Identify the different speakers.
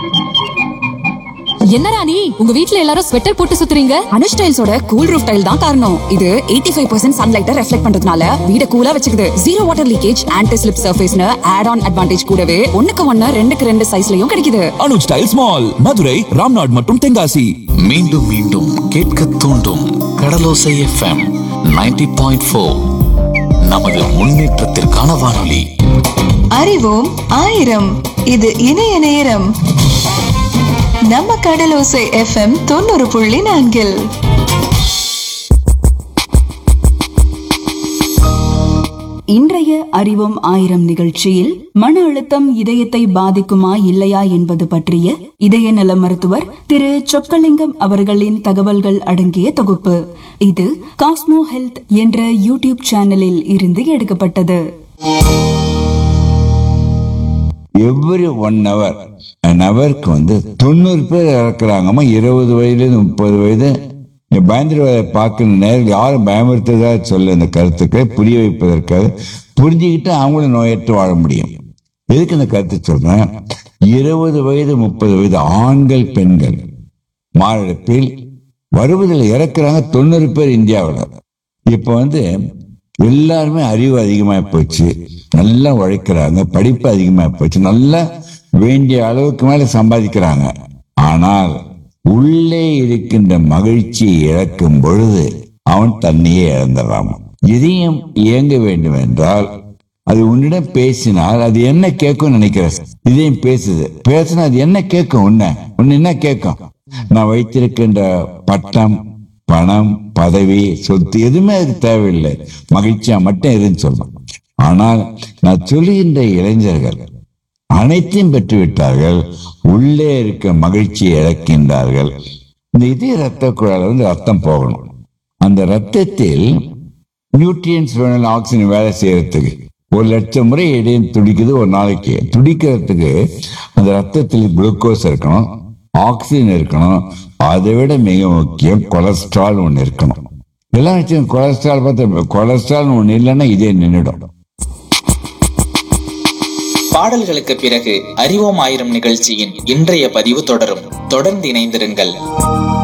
Speaker 1: என்ன ராணி உங்க வீட்ல எல்லாரும் ஸ்வெட்டர் போட்டு சுத்துறீங்க
Speaker 2: அனுஷ் டைல்ஸோட கூல் ரூஃப் டைல் தான் காரணம் இது 85% ஃபைவ் பர்சன்ட் சன்லைட்டை ரெஃப்ளெக்ட் பண்றதுனால வீட கூலா வச்சுக்குது zero water leakage anti slip சர்ஃபேஸ்னு ஆட் ஆன் அட்வான்டேஜ் கூடவே ஒண்ணுக்கு ஒண்ணு ரெண்டுக்கு ரெண்டு சைஸ்லயும் கிடைக்குது
Speaker 3: அனுஜ் டைல்ஸ் மால் மதுரை ராம்நாட் மற்றும் தென்காசி
Speaker 4: மீண்டும் மீண்டும் கேட்க தூண்டும் கடலோசை எஃப்எம் 90.4 பாயிண்ட் ஃபோர் நமது முன்னேற்றத்திற்கான வானொலி
Speaker 5: அறிவோம் ஆயிரம் இது இணைய நேரம் நம்ம கடலோசை எஃப்எம் தொண்ணூறு புள்ளி நான்கில்
Speaker 2: இன்றைய அறிவோம் ஆயிரம் நிகழ்ச்சியில் மன அழுத்தம் இதயத்தை பாதிக்குமா இல்லையா என்பது பற்றிய இதய நல மருத்துவர் திரு சொக்கலிங்கம் அவர்களின் தகவல்கள் அடங்கிய தொகுப்பு இது காஸ்மோ ஹெல்த் என்ற யூடியூப் சேனலில் இருந்து எடுக்கப்பட்டது
Speaker 6: எவ்ரி ஒன் ஹவர் அன் ஹவருக்கு வந்து தொண்ணூறு பேர் இறக்குறாங்கம்மா இருபது வயதுலேருந்து முப்பது வயது இந்த பயந்துருவதை பார்க்கணும் நேரில் யாரும் பயமுறுத்ததா சொல்ல இந்த கருத்துக்களை புரிய வைப்பதற்காக புரிஞ்சுக்கிட்டு அவங்களும் நோயற்று வாழ முடியும் எதுக்கு இந்த கருத்து சொல்றேன் இருபது வயது முப்பது வயது ஆண்கள் பெண்கள் மாரடைப்பில் வருவதில் இறக்குறாங்க தொண்ணூறு பேர் இந்தியாவில் இப்போ வந்து எல்லாருமே அறிவு அதிகமாக போச்சு நல்லா உழைக்கிறாங்க படிப்பு அதிகமாக போச்சு நல்லா வேண்டிய அளவுக்கு மேல சம்பாதிக்கிறாங்க ஆனால் உள்ளே இருக்கின்ற மகிழ்ச்சியை இழக்கும் பொழுது அவன் தன்னையே இழந்துடுறான் இதயம் இயங்க வேண்டும் என்றால் அது உன்னிடம் பேசினால் அது என்ன கேட்கும் நினைக்கிற இதயம் பேசுது பேசினா அது என்ன கேட்கும் உன்ன உன்ன என்ன கேட்கும் நான் வைத்திருக்கின்ற பட்டம் பணம் பதவி சொத்து எதுவுமே அதுக்கு தேவையில்லை மகிழ்ச்சியா மட்டும் எதுன்னு சொல்லணும் ஆனால் நான் சொல்லுகின்ற இளைஞர்கள் அனைத்தையும் பெற்று விட்டார்கள் உள்ளே இருக்க மகிழ்ச்சியை இழக்கின்றார்கள் இந்த இதய ரத்த குழாயில வந்து ரத்தம் போகணும் அந்த ரத்தத்தில் நியூட்ரியன்ஸ் வேணும் ஆக்சிஜன் வேலை செய்யறதுக்கு ஒரு லட்சம் முறை இடையும் துடிக்குது ஒரு நாளைக்கு துடிக்கிறதுக்கு அந்த ரத்தத்தில் குளுக்கோஸ் இருக்கணும் ஆக்சிஜன் இருக்கணும் அதை விட மிக முக்கியம் கொலஸ்ட்ரால் ஒன்று இருக்கணும் எல்லாம் வச்சு கொலஸ்ட்ரால் பார்த்து கொலஸ்ட்ரால் ஒன்று இல்லைன்னா இதே நின்றுடும்
Speaker 7: பாடல்களுக்கு பிறகு அறிவோம் ஆயிரம் நிகழ்ச்சியின் இன்றைய பதிவு தொடரும் தொடர்ந்து இணைந்திருங்கள்